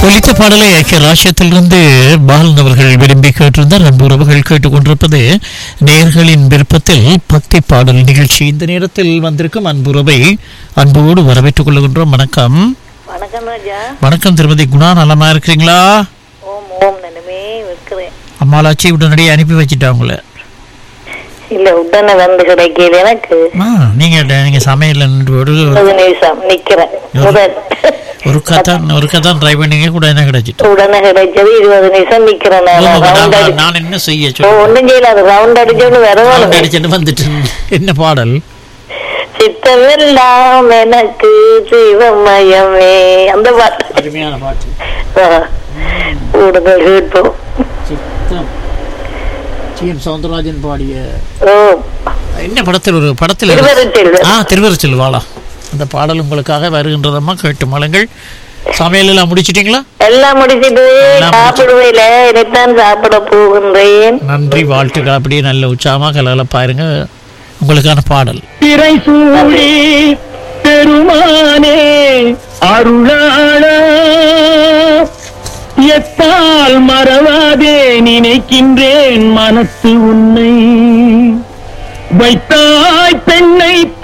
ஒலித்த பாடலை ஐக்கிய ராஷ்டிரத்திலிருந்து பாலன் அவர்கள் விரும்பி கேட்டிருந்தார் அன்பு உறவுகள் கேட்டுக்கொண்டிருப்பது நேர்களின் விருப்பத்தில் பக்தி பாடல் நிகழ்ச்சி இந்த நேரத்தில் வந்திருக்கும் அன்புறவை அன்போடு வரவேற்றுக் கொள்கின்றோம் வணக்கம் வணக்கம் ராஜா வணக்கம் திருமதி குணா நலமா இருக்கிறீங்களா ஓம் ஓம் நனமே இருக்கிறேன் அம்மாளாச்சி உடனடியே அனுப்பி வச்சுட்டாங்களே இல்ல உடனே வந்து கிடைக்கல எனக்கு ஆ, நீங்க நீங்க சமையல் நின்று ஒரு இருபது நிமிஷம் நிக்கிறேன் முதல் ஒரு கதான் ஒரு கதான் ட்ரை பண்ணீங்க கூட என்ன கிடைச்சிட்டு உடனே கிடைச்சது இருபது நிமிஷம் நிக்கிறேன் நான் நான் ரவுண்ட் அடி நான் என்ன செய்ய ஓ ஒண்ணும் செய்யல அது ரவுண்ட் அடிச்சோன்னு சொல்லி வரணும் அடிச்சுட்டு வந்துட்டு என்ன பாடல் சித்தமெல்லாம் எனக்கு சிவமயமே அந்த பாட்டு அருமையான பாட்டு ஆ. கூடுதல் கேட்போம் சித்தம் டி எம் சவுந்தரராஜன் பாடிய ஓ என்ன படத்தில் ஒரு படத்தில் திருவருட்செல்வர். ஆ திருவருச்சல் வாழா அந்த பாடல் உங்களுக்காக வருகின்றதம்மா கேட்டு மலங்கள் சமையல் எல்லாம் முடிச்சிட்டீங்களா எல்லாம் முடிச்சிட்டு எல்லாம் சாப்பிடுவேல இனித்தான் சாப்பிட போகின்றேன் நன்றி வாழ்த்துக்கள் அப்படியே நல்ல உற்சாகமாக கலகலப்பா இருங்க உங்களுக்கான பாடல் திரை சூடி பெருமானே அருளாளா எத்தால் மறவாதே நினைக்கின்றேன் மனசு உன்னை வைத்தாய் பெண்ணை